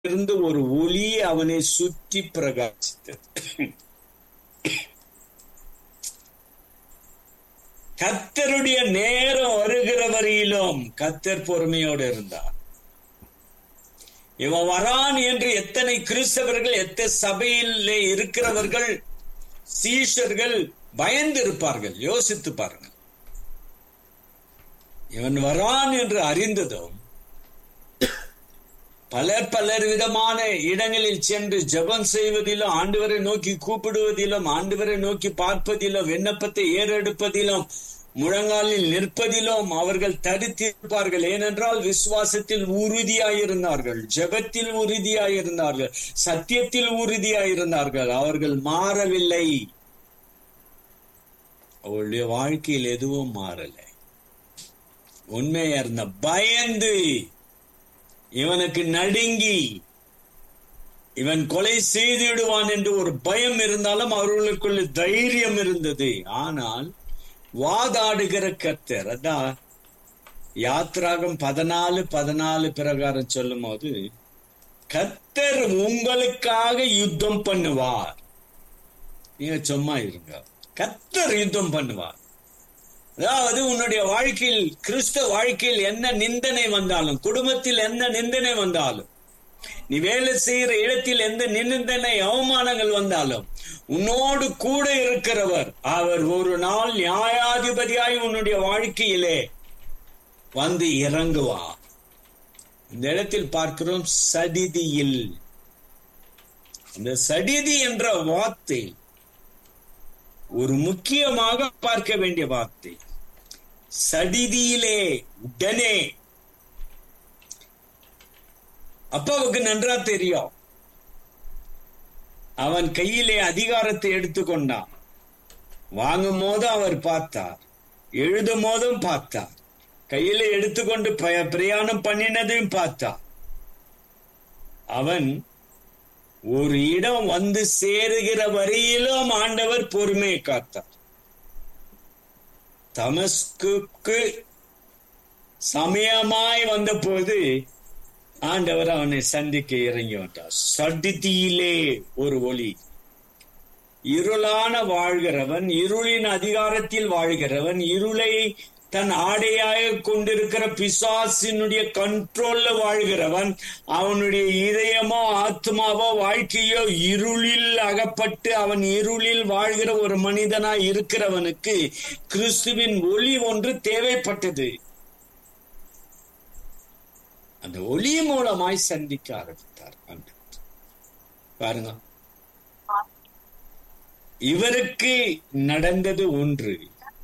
இருந்து ஒரு ஒளி அவனை சுற்றி பிரகாசித்தது கத்தருடைய நேரம் வருகிற வரையிலும் கத்தர் பொறுமையோடு இருந்தார் இவன் வரான் என்று எத்தனை கிறிஸ்தவர்கள் எத்தனை சபையிலே இருக்கிறவர்கள் சீஷர்கள் பயந்து இருப்பார்கள் யோசித்து பாருங்கள் இவன் வரான் என்று அறிந்ததும் பலர் பலர் விதமான இடங்களில் சென்று ஜெபம் செய்வதிலும் ஆண்டவரை நோக்கி கூப்பிடுவதிலும் ஆண்டவரை நோக்கி பார்ப்பதிலும் விண்ணப்பத்தை ஏறெடுப்பதிலும் முழங்காலில் நிற்பதிலும் அவர்கள் தடுத்திருப்பார்கள் ஏனென்றால் விசுவாசத்தில் உறுதியாயிருந்தார்கள் ஜெபத்தில் உறுதியாயிருந்தார்கள் சத்தியத்தில் உறுதியாயிருந்தார்கள் அவர்கள் மாறவில்லை அவளுடைய வாழ்க்கையில் எதுவும் மாறலை உண்மையா இருந்த பயந்து இவனுக்கு நடுங்கி இவன் கொலை செய்து விடுவான் என்று ஒரு பயம் இருந்தாலும் அவர்களுக்குள்ள தைரியம் இருந்தது ஆனால் வாதாடுகிற கர்த்தர் அதான் யாத்ராகம் பதினாலு பதினாலு பிரகாரம் சொல்லும் போது கர்த்தர் உங்களுக்காக யுத்தம் பண்ணுவார் நீங்க சும்மா இருங்க கர்த்தர் யுத்தம் பண்ணுவார் அதாவது உன்னுடைய வாழ்க்கையில் கிறிஸ்தவ வாழ்க்கையில் என்ன நிந்தனை வந்தாலும் குடும்பத்தில் என்ன நிந்தனை வந்தாலும் நீ வேலை செய்யற இடத்தில் எந்த நிந்தனை அவமானங்கள் வந்தாலும் உன்னோடு கூட இருக்கிறவர் அவர் ஒரு நாள் நியாயாதிபதியாய் உன்னுடைய வாழ்க்கையிலே வந்து இறங்குவார் இந்த இடத்தில் பார்க்கிறோம் சடிதியில் இந்த சடிதி என்ற வார்த்தை ஒரு முக்கியமாக பார்க்க வேண்டிய வார்த்தை சடிதியிலே உடனே அப்பாவுக்கு நன்றா தெரியும் அவன் கையிலே அதிகாரத்தை எடுத்துக்கொண்டான் வாங்கும் போதும் அவர் பார்த்தார் எழுதும் போதும் பார்த்தார் கையில எடுத்துக்கொண்டு பிரயாணம் பண்ணினதையும் பார்த்தார் அவன் ஒரு இடம் வந்து சேருகிற வரையிலும் ஆண்டவர் பொறுமையை காத்தார் தமஸ்குக்கு சமயமாய் வந்த போது ஆண்டவர் அவனை சந்திக்க இறங்கி வந்தார் சடிதியிலே ஒரு ஒளி இருளான வாழ்கிறவன் இருளின் அதிகாரத்தில் வாழ்கிறவன் இருளை தன் ஆடையாக கொண்டிருக்கிற பிசாசினுடைய கண்ட்ரோல்ல வாழ்கிறவன் அவனுடைய இதயமோ ஆத்மாவோ வாழ்க்கையோ இருளில் அகப்பட்டு அவன் இருளில் வாழ்கிற ஒரு மனிதனாய் இருக்கிறவனுக்கு கிறிஸ்துவின் ஒளி ஒன்று தேவைப்பட்டது அந்த ஒளி மூலமாய் சந்திக்க ஆரம்பித்தார் பாருங்க இவருக்கு நடந்தது ஒன்று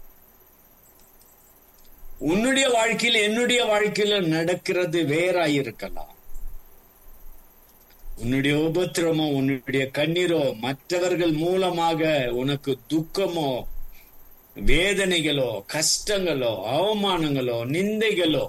உன்னுடைய வாழ்க்கையில் என்னுடைய வாழ்க்கையில நடக்கிறது வேறாயிருக்கலாம் உன்னுடைய உபத்திரமோ உன்னுடைய கண்ணீரோ மற்றவர்கள் மூலமாக உனக்கு துக்கமோ வேதனைகளோ கஷ்டங்களோ அவமானங்களோ நிந்தைகளோ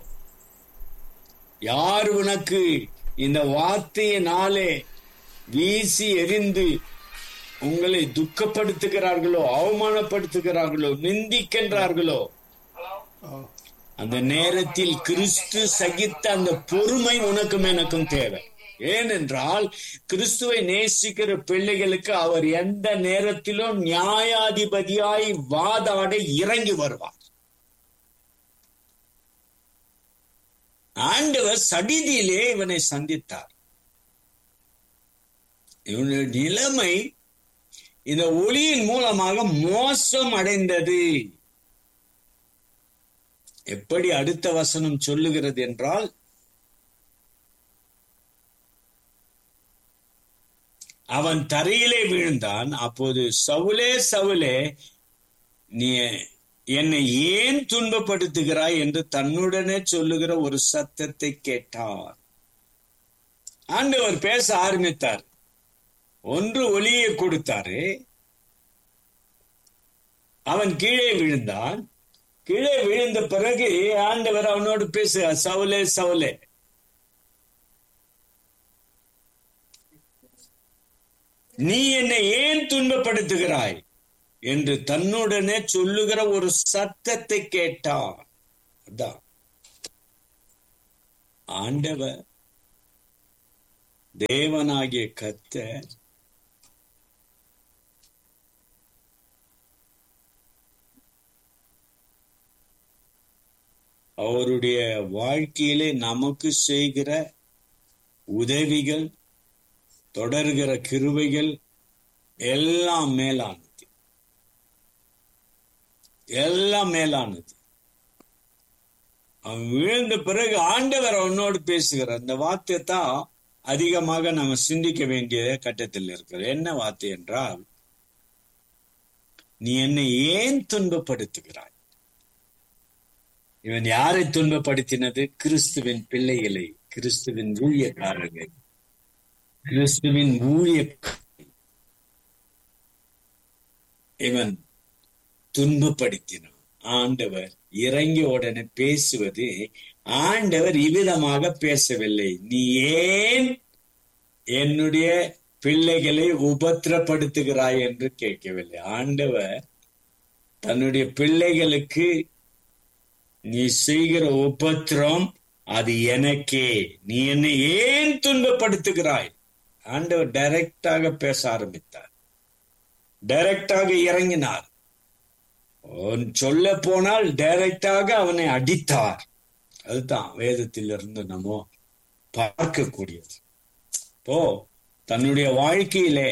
யார் உனக்கு இந்த வார்த்தையினாலே வீசி எரிந்து உங்களை துக்கப்படுத்துகிறார்களோ அவமானப்படுத்துகிறார்களோ நிந்திக்கின்றார்களோ அந்த நேரத்தில் கிறிஸ்து சகித்த அந்த பொறுமை உனக்கும் எனக்கும் தேவை ஏனென்றால் கிறிஸ்துவை நேசிக்கிற பிள்ளைகளுக்கு அவர் எந்த நேரத்திலும் நியாயாதிபதியாய் வாதாட இறங்கி வருவார் ஆண்டவர் சடிதியிலே இவனை சந்தித்தார் இவனுடைய நிலைமை இந்த ஒளியின் மூலமாக மோசம் அடைந்தது எப்படி அடுத்த வசனம் சொல்லுகிறது என்றால் அவன் தரையிலே விழுந்தான் அப்போது சவுலே சவுலே நீ என்னை ஏன் துன்பப்படுத்துகிறாய் என்று தன்னுடனே சொல்லுகிற ஒரு சத்தத்தை கேட்டார் ஆண்டவர் பேச ஆரம்பித்தார் ஒன்று ஒளியை கொடுத்தாரு அவன் கீழே விழுந்தான் கீழே விழுந்த பிறகு ஆண்டவர் அவனோடு பேச சவுலே சவுலே நீ என்னை ஏன் துன்பப்படுத்துகிறாய் என்று தன்னுடனே சொல்லுகிற ஒரு சத்தத்தை கேட்டான் அதான் ஆண்டவர் தேவனாகிய கத்தர் அவருடைய வாழ்க்கையிலே நமக்கு செய்கிற உதவிகள் தொடர்கிற கிருவைகள் எல்லாம் மேலானது எல்லாம் மேலானது அவன் விழுந்த பிறகு ஆண்டவர் அவனோடு பேசுகிறார் அந்த வார்த்தை தான் அதிகமாக நம்ம சிந்திக்க வேண்டிய கட்டத்தில் இருக்கிறது என்ன வார்த்தை என்றால் நீ என்னை ஏன் துன்பப்படுத்துகிறாய் இவன் யாரை துன்பப்படுத்தினது கிறிஸ்துவின் பிள்ளைகளை கிறிஸ்துவின் ஊழியக்காரர்கள் கிறிஸ்துவின் ஊழிய இவன் துன்பப்படுத்தினான் ஆண்டவர் இறங்கி உடனே பேசுவது ஆண்டவர் இவ்விதமாக பேசவில்லை நீ ஏன் என்னுடைய பிள்ளைகளை உபத்திரப்படுத்துகிறாய் என்று கேட்கவில்லை ஆண்டவர் தன்னுடைய பிள்ளைகளுக்கு நீ செய்கிற உபத்திரம் அது எனக்கே நீ என்னை ஏன் துன்பப்படுத்துகிறாய் ஆண்டவர் டைரக்டாக பேச ஆரம்பித்தார் டைரக்டாக இறங்கினார் சொல்ல போனால் டைரக்டாக அவனை அடித்தார் அதுதான் வேதத்தில் இருந்து நம்ம பார்க்கக்கூடியது இப்போ தன்னுடைய வாழ்க்கையிலே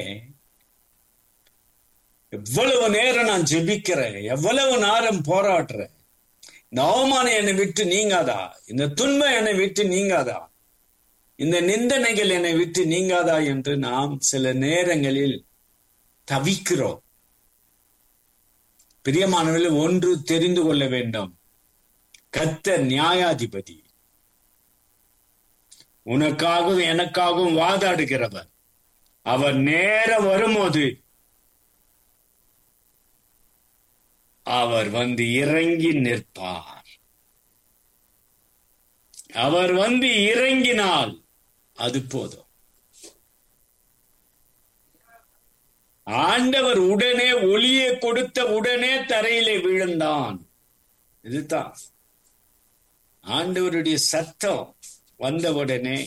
எவ்வளவு நேரம் நான் ஜெபிக்கிறேன் எவ்வளவு நேரம் போராடுறேன் இந்த அவமானம் என்னை விட்டு நீங்காதா இந்த துன்பம் என்னை விட்டு நீங்காதா இந்த நிந்தனைகள் என்னை விட்டு நீங்காதா என்று நாம் சில நேரங்களில் தவிக்கிறோம் பிரியமானவர்கள் ஒன்று தெரிந்து கொள்ள வேண்டும் கத்த நியாயாதிபதி உனக்காகவும் எனக்காகவும் வாதாடுகிறவர் அவர் நேரம் வரும்போது அவர் வந்து இறங்கி நிற்பார் அவர் வந்து இறங்கினால் அது போதும் ஆண்டவர் உடனே ஒளியை கொடுத்த உடனே தரையிலே விழுந்தான் இதுதான் ஆண்டவருடைய சத்தம் வந்தவுடனே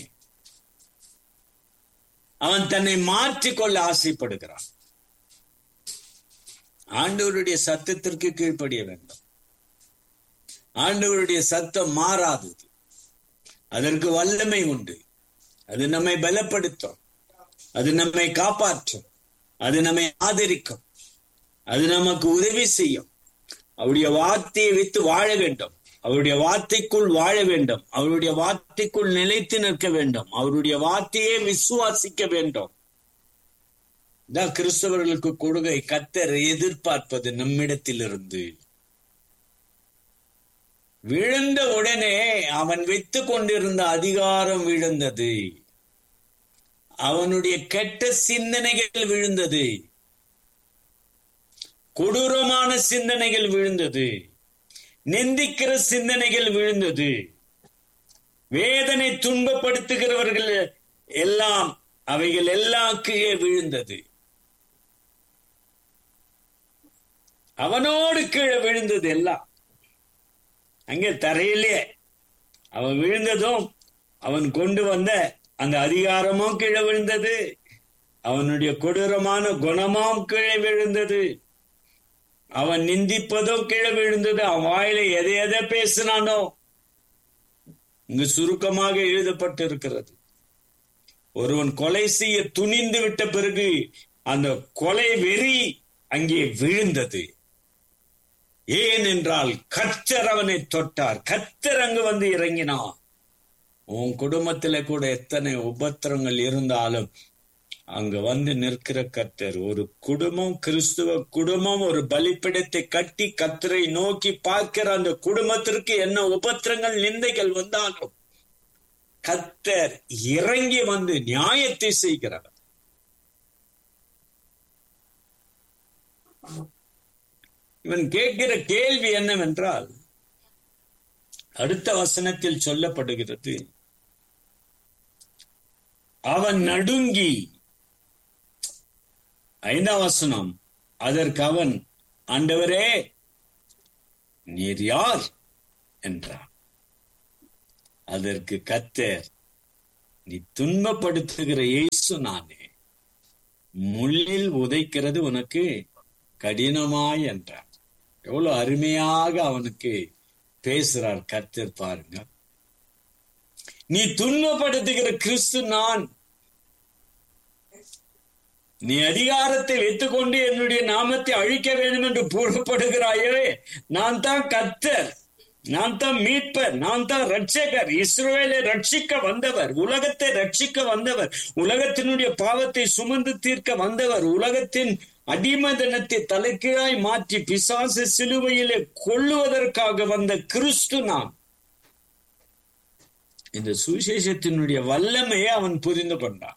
அவன் தன்னை மாற்றிக்கொள்ள ஆசைப்படுகிறான் ஆண்டவருடைய சத்தத்திற்கு கீழ்ப்படிய வேண்டும் ஆண்டவருடைய சத்தம் மாறாதது அதற்கு வல்லமை உண்டு அது நம்மை பலப்படுத்தும் அது நம்மை காப்பாற்றும் அது நம்மை ஆதரிக்கும் அது நமக்கு உதவி செய்யும் அவருடைய வார்த்தையை வைத்து வாழ வேண்டும் அவருடைய வார்த்தைக்குள் வாழ வேண்டும் அவருடைய வார்த்தைக்குள் நிலைத்து நிற்க வேண்டும் அவருடைய வார்த்தையை விசுவாசிக்க வேண்டும் தான் கிறிஸ்தவர்களுக்கு கொடுகை கத்தர் எதிர்பார்ப்பது நம்மிடத்திலிருந்து விழுந்த உடனே அவன் வைத்து கொண்டிருந்த அதிகாரம் விழுந்தது அவனுடைய கெட்ட சிந்தனைகள் விழுந்தது கொடூரமான சிந்தனைகள் விழுந்தது நிந்திக்கிற சிந்தனைகள் விழுந்தது வேதனை துன்பப்படுத்துகிறவர்கள் எல்லாம் அவைகள் எல்லாம் கீழே விழுந்தது அவனோடு கீழே விழுந்தது எல்லாம் அங்கே தரையிலே அவன் விழுந்ததும் அவன் கொண்டு வந்த அந்த அதிகாரமும் கீழே விழுந்தது அவனுடைய கொடூரமான குணமும் கீழே விழுந்தது அவன் நிந்திப்பதும் கீழே விழுந்தது அவன் வாயில எதை எதை பேசினானோ இங்கு சுருக்கமாக எழுதப்பட்டு இருக்கிறது ஒருவன் கொலை செய்ய துணிந்து விட்ட பிறகு அந்த கொலை வெறி அங்கே விழுந்தது ஏன் என்றால் கத்தர் அவனை தொட்டார் கத்தர் அங்கு வந்து இறங்கினான் உன் குடும்பத்துல கூட எத்தனை உபத்திரங்கள் இருந்தாலும் அங்க வந்து நிற்கிற கத்தர் ஒரு குடும்பம் கிறிஸ்துவ குடும்பம் ஒரு பலிப்பிடத்தை கட்டி கத்தரை நோக்கி பார்க்கிற அந்த குடும்பத்திற்கு என்ன உபத்திரங்கள் நிந்தைகள் வந்தாலும் கத்தர் இறங்கி வந்து நியாயத்தை செய்கிறவர் இவன் கேட்கிற கேள்வி என்னவென்றால் அடுத்த வசனத்தில் சொல்லப்படுகிறது அவன் நடுங்கி ஐந்தாம் வசனம் அதற்கு அவன் ஆண்டவரே நீர் யார் என்றான் அதற்கு கத்தர் நீ துன்பப்படுத்துகிற இயேசு நானே முள்ளில் உதைக்கிறது உனக்கு கடினமாய் என்றார் எவ்வளவு அருமையாக அவனுக்கு பேசுறார் கர்த்தர் பாருங்க நீ துன்பப்படுத்துகிற கிறிஸ்து நான் நீ அதிகாரத்தை வைத்துக்கொண்டு என்னுடைய நாமத்தை அழிக்க வேண்டும் என்று புறப்படுகிறாயே நான் தான் கர்த்தர் நான் தான் மீட்பர் நான் தான் ரட்சகர் இஸ்ரவேலை ரட்சிக்க வந்தவர் உலகத்தை ரட்சிக்க வந்தவர் உலகத்தினுடைய பாவத்தை சுமந்து தீர்க்க வந்தவர் உலகத்தின் அடிமதனத்தை தலைக்கீழாய் மாற்றி பிசாசு சிலுவையிலே கொள்ளுவதற்காக வந்த கிறிஸ்து நான் இந்த சுவிசேஷத்தினுடைய வல்லமையை அவன் புரிந்து கொண்டான்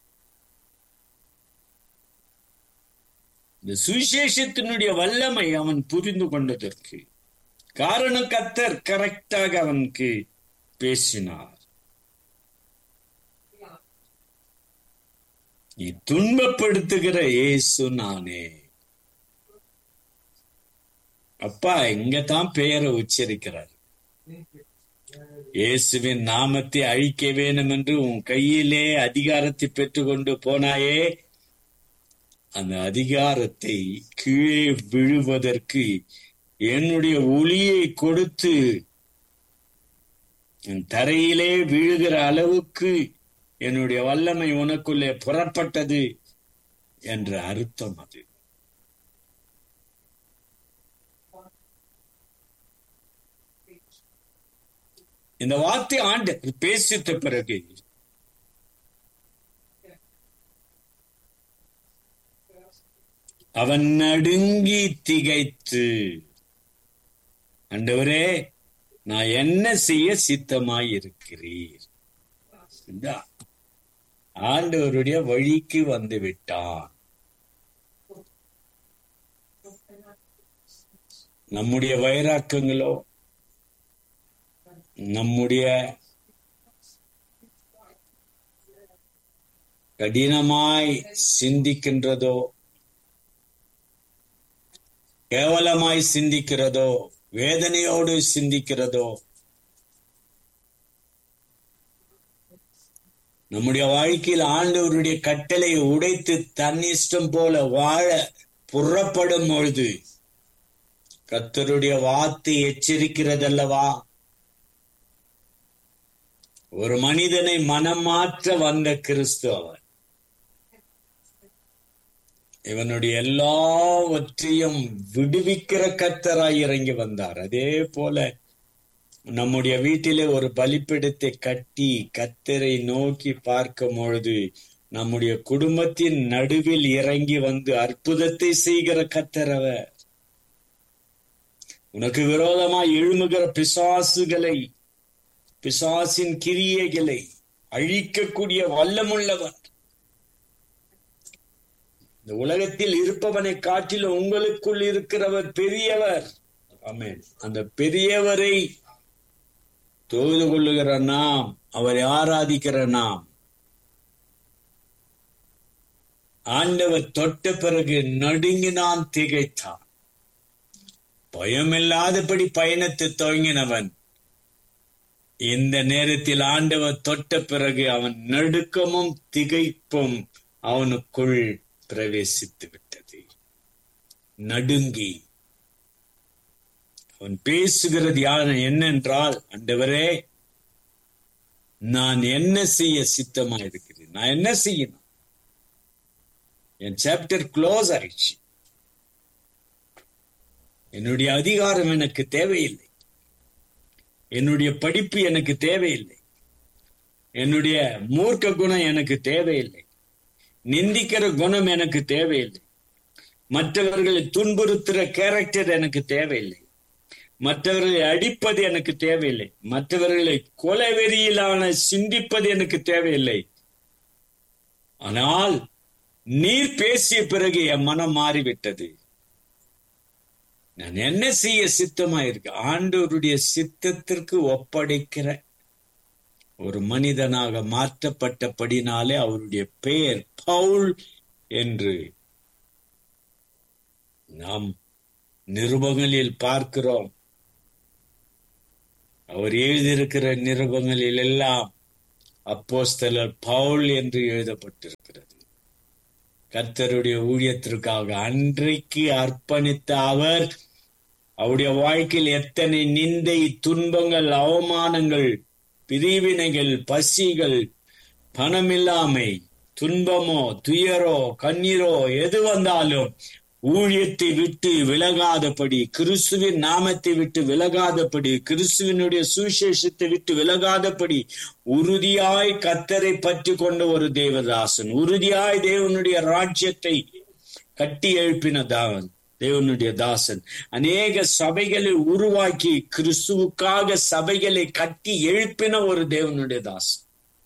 இந்த சுவிசேஷத்தினுடைய வல்லமை அவன் புரிந்து கொண்டதற்கு காரணம் கத்தர் கரெக்டாக அவனுக்கு பேசினார் நீ துன்பப்படுத்துகிற இயேசு நானே அப்பா இங்கதான் பெயரை உச்சரிக்கிறார் இயேசுவின் நாமத்தை அழிக்க வேணும் என்று உன் கையிலே அதிகாரத்தை பெற்றுக்கொண்டு போனாயே அந்த அதிகாரத்தை கீழே விழுவதற்கு என்னுடைய ஒளியை கொடுத்து தரையிலே விழுகிற அளவுக்கு என்னுடைய வல்லமை உனக்குள்ளே புறப்பட்டது என்ற அர்த்தம் அது இந்த வார்த்தை ஆண்டு பேசித்த பிறகு அவன் நடுங்கி திகைத்து அண்டவரே நான் என்ன செய்ய சித்தமாய் இருக்கிறீர் ஆண்டவருடைய வழிக்கு வந்து விட்டான் நம்முடைய வைராக்கங்களோ நம்முடைய கடினமாய் சிந்திக்கின்றதோ கேவலமாய் சிந்திக்கிறதோ வேதனையோடு சிந்திக்கிறதோ நம்முடைய வாழ்க்கையில் ஆண்டவருடைய கட்டளை உடைத்து தன் இஷ்டம் போல வாழ புறப்படும் பொழுது கத்தருடைய வார்த்தை எச்சரிக்கிறதல்லவா ஒரு மனிதனை மனம் மாற்ற வந்த கிறிஸ்து அவர் இவனுடைய எல்லாவற்றையும் விடுவிக்கிற கத்தராய் இறங்கி வந்தார் அதே போல நம்முடைய வீட்டிலே ஒரு பலிப்பிடத்தை கட்டி கத்தரை நோக்கி பார்க்கும் பொழுது நம்முடைய குடும்பத்தின் நடுவில் இறங்கி வந்து அற்புதத்தை செய்கிற கத்தரவர் உனக்கு விரோதமாய் எழுமுகிற பிசாசுகளை பிசாசின் கிரியைகளை அழிக்கக்கூடிய வல்லமுள்ளவர் இந்த உலகத்தில் இருப்பவனை காட்டிலும் உங்களுக்குள் இருக்கிறவர் பெரியவர் ஆமேன் அந்த பெரியவரை தொழுது கொள்ளுகிற நாம் அவரை ஆராதிக்கிற நாம் ஆண்டவர் தொட்ட பிறகு நடுங்கினான் திகைத்தான் பயமில்லாதபடி பயணத்தை துவங்கினவன் இந்த நேரத்தில் ஆண்டவர் தொட்ட பிறகு அவன் நடுக்கமும் திகைப்பும் அவனுக்குள் பிரவேசித்து விட்டது நடுங்கி அவன் பேசுகிறது யார் என்னென்றால் அண்டவரே நான் என்ன செய்ய சித்தமா இருக்கிறேன் நான் என்ன செய்யணும் என் சாப்டர் க்ளோஸ் ஆயிடுச்சு என்னுடைய அதிகாரம் எனக்கு தேவையில்லை என்னுடைய படிப்பு எனக்கு தேவையில்லை என்னுடைய மூர்க்க குணம் எனக்கு தேவையில்லை நிந்திக்கிற குணம் எனக்கு தேவையில்லை மற்றவர்களை துன்புறுத்துற கேரக்டர் எனக்கு தேவையில்லை மற்றவர்களை அடிப்பது எனக்கு தேவையில்லை மற்றவர்களை கொலைவெறியிலான சிந்திப்பது எனக்கு தேவையில்லை ஆனால் நீர் பேசிய பிறகு என் மனம் மாறிவிட்டது நான் என்ன செய்ய சித்தமா இருக்கு ஆண்டவருடைய சித்தத்திற்கு ஒப்படைக்கிற ஒரு மனிதனாக மாற்றப்பட்டபடினாலே அவருடைய பெயர் பவுல் என்று நாம் நிருபங்களில் பார்க்கிறோம் அவர் எழுதியிருக்கிற நிருபங்களில் எல்லாம் அப்போஸ்தலர் பவுல் என்று எழுதப்பட்டிருக்கிறது கர்த்தருடைய ஊழியத்திற்காக அன்றைக்கு அர்ப்பணித்த அவர் அவருடைய வாழ்க்கையில் எத்தனை நிந்தை துன்பங்கள் அவமானங்கள் பிரிவினைகள் பசிகள் பணமில்லாமை துன்பமோ துயரோ கண்ணீரோ எது வந்தாலும் ஊழியத்தை விட்டு விலகாதபடி கிறிஸ்துவின் நாமத்தை விட்டு விலகாதபடி கிறிஸ்துவனுடைய சுவிசேஷத்தை விட்டு விலகாதபடி உறுதியாய் கத்தரை பற்றி கொண்ட ஒரு தேவதாசன் உறுதியாய் தேவனுடைய ராஜ்யத்தை கட்டி எழுப்பினதாவன் தேவனுடைய தாசன் அநேக சபைகளை உருவாக்கி கிறிஸ்துவுக்காக சபைகளை கட்டி எழுப்பின ஒரு தேவனுடைய தாசன்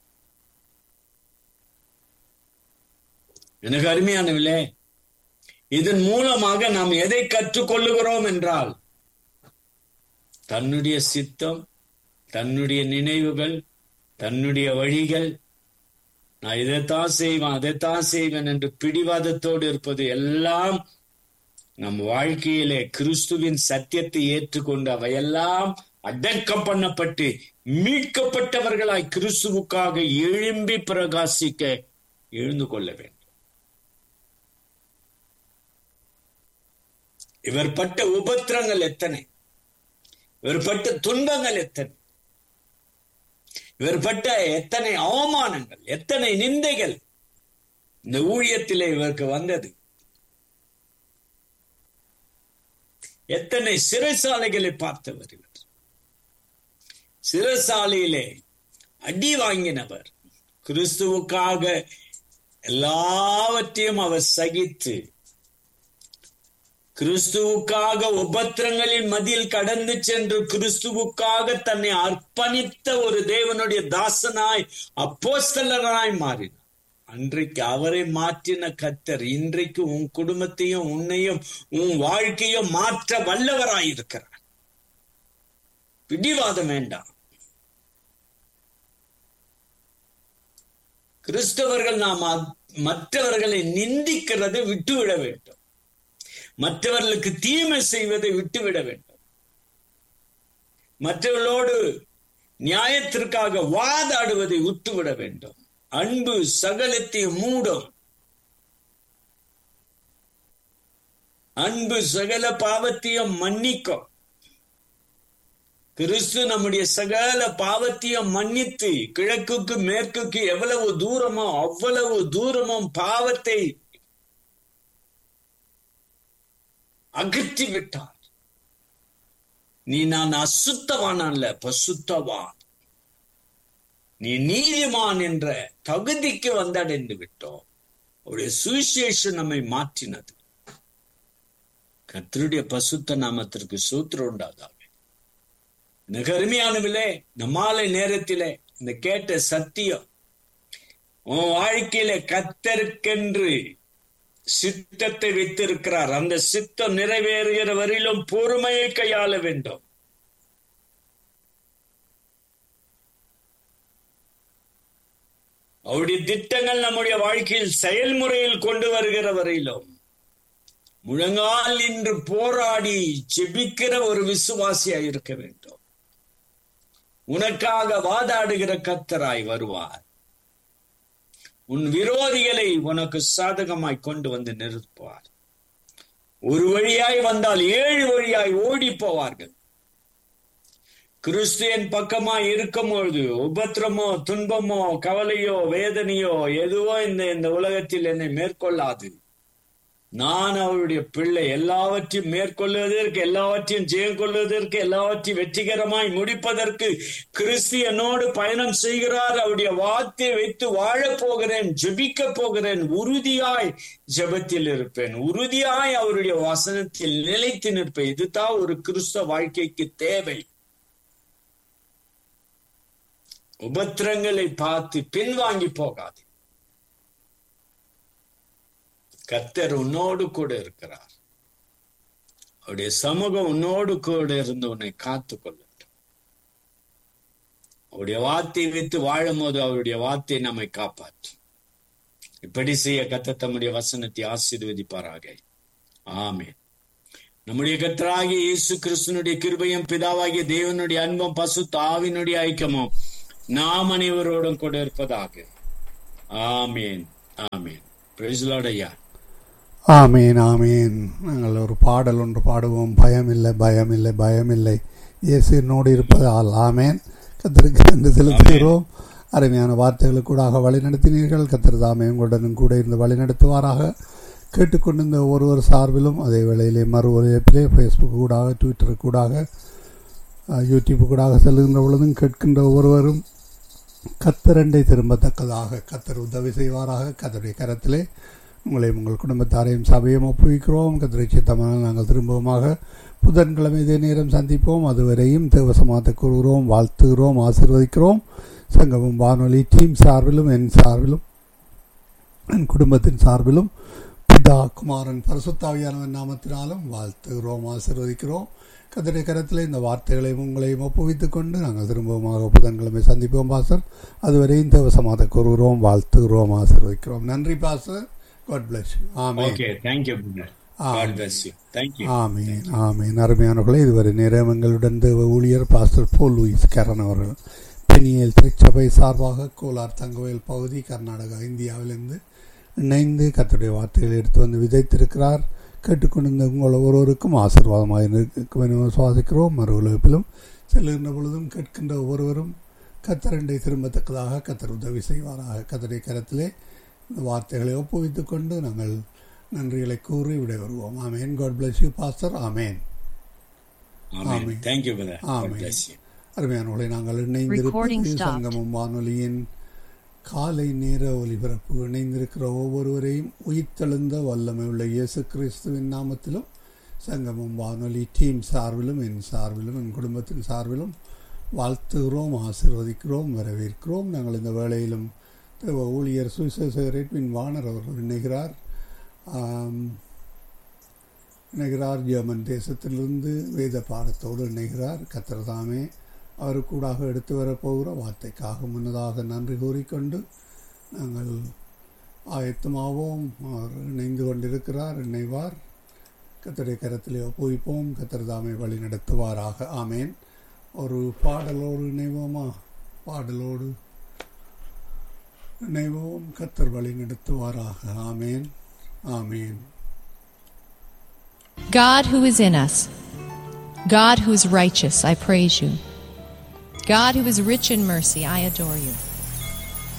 எனக்கு அருமையானவில்லை இதன் மூலமாக நாம் எதை கற்றுக்கொள்ளுகிறோம் என்றால் தன்னுடைய சித்தம் தன்னுடைய நினைவுகள் தன்னுடைய வழிகள் நான் இதைத்தான் செய்வேன் அதைத்தான் செய்வேன் என்று பிடிவாதத்தோடு இருப்பது எல்லாம் நம் வாழ்க்கையிலே கிறிஸ்துவின் சத்தியத்தை ஏற்றுக்கொண்டு அவையெல்லாம் அடக்கம் பண்ணப்பட்டு மீட்கப்பட்டவர்களாய் கிறிஸ்துவுக்காக எழும்பி பிரகாசிக்க எழுந்து கொள்ள வேண்டும் இவர் பட்ட உபத்திரங்கள் எத்தனை இவர் பட்ட துன்பங்கள் எத்தனை இவர் பட்ட எத்தனை அவமானங்கள் எத்தனை நிந்தைகள் இந்த ஊழியத்திலே இவருக்கு வந்தது எத்தனை சிறைசாலைகளை பார்த்தவர் இவர் சிறைசாலையிலே அடி வாங்கினவர் கிறிஸ்துவுக்காக எல்லாவற்றையும் அவர் சகித்து கிறிஸ்துவுக்காக உபத்திரங்களின் மதியில் கடந்து சென்று கிறிஸ்துவுக்காக தன்னை அர்ப்பணித்த ஒரு தேவனுடைய தாசனாய் அப்போஸ்தலராய் மாறினார் அன்றைக்கு அவரை மாற்றின கத்தர் இன்றைக்கு உன் குடும்பத்தையும் உன்னையும் உன் வாழ்க்கையும் மாற்ற வல்லவராய் இருக்கிறார் பிடிவாதம் வேண்டாம் கிறிஸ்தவர்கள் நாம் மற்றவர்களை நிந்திக்கிறதை விட்டுவிட வேண்டும் மற்றவர்களுக்கு தீமை செய்வதை விட்டுவிட வேண்டும் மற்றவர்களோடு நியாயத்திற்காக வாதாடுவதை விட்டுவிட வேண்டும் அன்பு சகலத்தையும் மூடும் அன்பு சகல பாவத்தையும் மன்னிக்கும் கிறிஸ்து நம்முடைய சகல பாவத்தையும் மன்னித்து கிழக்குக்கு மேற்குக்கு எவ்வளவு தூரமோ அவ்வளவு தூரமும் பாவத்தை அகற்றி விட்டார் நீ நான் அசுத்தவான் அல்ல பசுத்தவான் நீ நீதிமான் என்ற தகுதிக்கு வந்தடைந்து விட்டோம் அவருடைய சுவிசேஷம் நம்மை மாற்றினது கத்தருடைய பசுத்த நாமத்திற்கு சூத்திரம் உண்டாதாக மிக அருமையானவில்லை இந்த மாலை நேரத்திலே இந்த கேட்ட சத்தியம் உன் வாழ்க்கையில கத்தருக்கென்று சித்தத்தை வைத்திருக்கிறார் அந்த சித்தம் நிறைவேறுகிற வரையிலும் பொறுமையை கையாள வேண்டும் அவருடைய திட்டங்கள் நம்முடைய வாழ்க்கையில் செயல்முறையில் கொண்டு வருகிற வரையிலும் முழங்கால் இன்று போராடி செபிக்கிற ஒரு விசுவாசியாய் இருக்க வேண்டும் உனக்காக வாதாடுகிற கத்தராய் வருவார் உன் விரோதிகளை உனக்கு சாதகமாய் கொண்டு வந்து நிறுத்துவார் ஒரு வழியாய் வந்தால் ஏழு வழியாய் ஓடி போவார்கள் கிறிஸ்துவின் பக்கமாய் இருக்கும் பொழுது உபத்திரமோ துன்பமோ கவலையோ வேதனையோ எதுவோ இந்த இந்த உலகத்தில் என்னை மேற்கொள்ளாது நான் அவருடைய பிள்ளை எல்லாவற்றையும் மேற்கொள்வதற்கு எல்லாவற்றையும் ஜெயம் கொள்வதற்கு எல்லாவற்றையும் வெற்றிகரமாய் முடிப்பதற்கு கிறிஸ்து என்னோடு பயணம் செய்கிறார் அவருடைய வார்த்தையை வைத்து வாழப் போகிறேன் ஜெபிக்க போகிறேன் உறுதியாய் ஜெபத்தில் இருப்பேன் உறுதியாய் அவருடைய வசனத்தில் நிலைத்து நிற்பேன் இதுதான் ஒரு கிறிஸ்தவ வாழ்க்கைக்கு தேவை உபத்திரங்களை பார்த்து பின்வாங்கி போகாது கத்தர் உன்னோடு கூட இருக்கிறார் அவருடைய சமூகம் உன்னோடு கூட இருந்து உன்னை காத்து கொள்ளட்டும் அவருடைய வார்த்தையை வைத்து வாழும் போது அவருடைய வார்த்தை நம்மை காப்பாற்றும் இப்படி செய்ய கத்த தம்முடைய வசனத்தை ஆசீர்வதிப்பாராக ஆமே நம்முடைய கத்தராகிய இயேசு கிறிஸ்தனுடைய கிருபையும் பிதாவாகிய தேவனுடைய அன்பும் பசு தாவினுடைய ஐக்கியமும் நாம் அனைவரோடும் கூட இருப்பதாக ஆமேன் ஆமேன் பிரைஸ்லாடையா ஆமீன் ஆமீன் நாங்கள் ஒரு பாடல் ஒன்று பாடுவோம் பயமில்லை பயமில்லை பயமில்லை இயேசு என்னோடு இருப்பதால் ஆமேன் கத்தருக்கு என்று செலுத்துகிறோம் அருமையான வார்த்தைகளை கூடாக வழிநடத்தினீர்கள் கத்தர் தாமே உங்களுடனும் கூட இருந்து வழிநடத்துவாராக கேட்டுக்கொண்டிருந்த ஒருவர் சார்பிலும் அதே வேளையிலே மறு ஒலிப்பிலே ஃபேஸ்புக் கூடாக ட்விட்டர் கூடாக அஹ், யூடியூப் கூடாக செல்கின்ற பொழுதும் கேட்கின்ற ஒருவரும் கத்தரண்டை திரும்பத்தக்கதாக கத்தர் உதவி செய்வாராக கத்தருடைய கரத்திலே உங்களையும் உங்கள் குடும்பத்தாரையும் சபையும் ஒப்புவிக்கிறோம் கத்தரை சித்தமான நாங்கள் திரும்பவுமாக புதன்கிழமை இதே நேரம் சந்திப்போம் அதுவரையும் தேவசமாத்த கூறுகிறோம் வாழ்த்துகிறோம் ஆசீர்வதிக்கிறோம் சங்கமும் வானொலி டீம் சார்பிலும் என் சார்பிலும் என் குடும்பத்தின் சார்பிலும் பிதா குமாரன் பரிசுத்தாவியானவன் நாமத்தினாலும் வாழ்த்துகிறோம் ஆசீர்வதிக்கிறோம் கத்தருடைய கரத்தில் இந்த வார்த்தைகளையும் உங்களையும் ஒப்புவித்துக் கொண்டு நாங்கள் திரும்பவுமாக புதன்கிழமை சந்திப்போம் பாசர் அதுவரையும் தேவசமாத கூறுகிறோம் வாழ்த்துகிறோம் ஆசீர்வதிக்கிறோம் நன்றி பாசர் காட் பிளஸ் ஆமே okay thank you God bless you thank you ஆமீன் ஆமீன் அருமையானவர்களே இதுவரை நேரம் எங்களுடன் தேவ ஊழியர் பாஸ்டர் போல் லூயிஸ் கரன் அவர்கள் பெனியல் திருச்சபை சார்பாக கோலார் தங்கவேல் பகுதி கர்நாடகா இந்தியாவிலிருந்து இணைந்து கர்த்தருடைய வார்த்தைகளை எடுத்து வந்து விதைத்திருக்கிறார் கேட்டுக்கொண்டிருந்த உங்கள் ஒவ்வொருவருக்கும் ஆசீர்வாதமாக இருக்கும் என சுவாசிக்கிறோம் மறு உலகத்திலும் செல்லுகின்ற பொழுதும் கேட்கின்ற ஒவ்வொருவரும் கத்தரண்டை திரும்பத்தக்கதாக கத்தர் உதவி செய்வாராக கத்தருடைய கரத்திலே இந்த வார்த்தைகளை ஒப்புவித்துக் கொண்டு நாங்கள் நன்றிகளை கூறி விடைபெறுவோம் ஆமேன் காட் பிளஸ் யூ பாஸ்டர் ஆமேன் ஆமென் ஆமென். தேங்க்யூ பிரதர் காட் ஆமென். பிளஸ் யூ அருமையானவர்களை நாங்கள் Recording இணைந்திருப்பது stopped. சங்கமம் வானொலியின் காலை நேர ஒலிபரப்பு இணைந்திருக்கிற ஒவ்வொருவரையும் உயிர்த்தெழுந்த வல்லமை உள்ள இயேசு கிறிஸ்துவின் நாமத்திலும் சங்கமம் வானொலி டீம் சார்பிலும் என் சார்பிலும் என் குடும்பத்தின் சார்பிலும் வாழ்த்துகிறோம் ஆசீர்வதிக்கிறோம் வரவேற்கிறோம் நாங்கள் இந்த வேளையிலும் தேவ ஊழியர் சுவிசேஷகரேட் பின் வாணர் அவர்கள் இணைகிறார் ஆம், இணைகிறார் ஜெர்மன் தேசத்திலிருந்து வேத பாடத்தோடு இணைகிறார் கத்திரதாமே அவருக்கூடாக எடுத்து வரப்போகிற வார்த்தைக்காக முன்னதாக நன்றி கூறிக்கொண்டு நாங்கள் ஆயத்தமாவோம் அவர் இணைந்து கொண்டிருக்கிறார் இணைவார் கத்தரை கரத்திலே ஒப்புவிப்போம் கத்திரதாமை வழி நடத்துவாராக ஆமேன் ஒரு பாடலோடு இணைவோமா பாடலோடு இணைவோம் கத்தர் வழி நடத்துவாராக ஆமேன் ஆமேன் God who is in us, God who is righteous, I praise you. God who is rich in mercy, I adore you.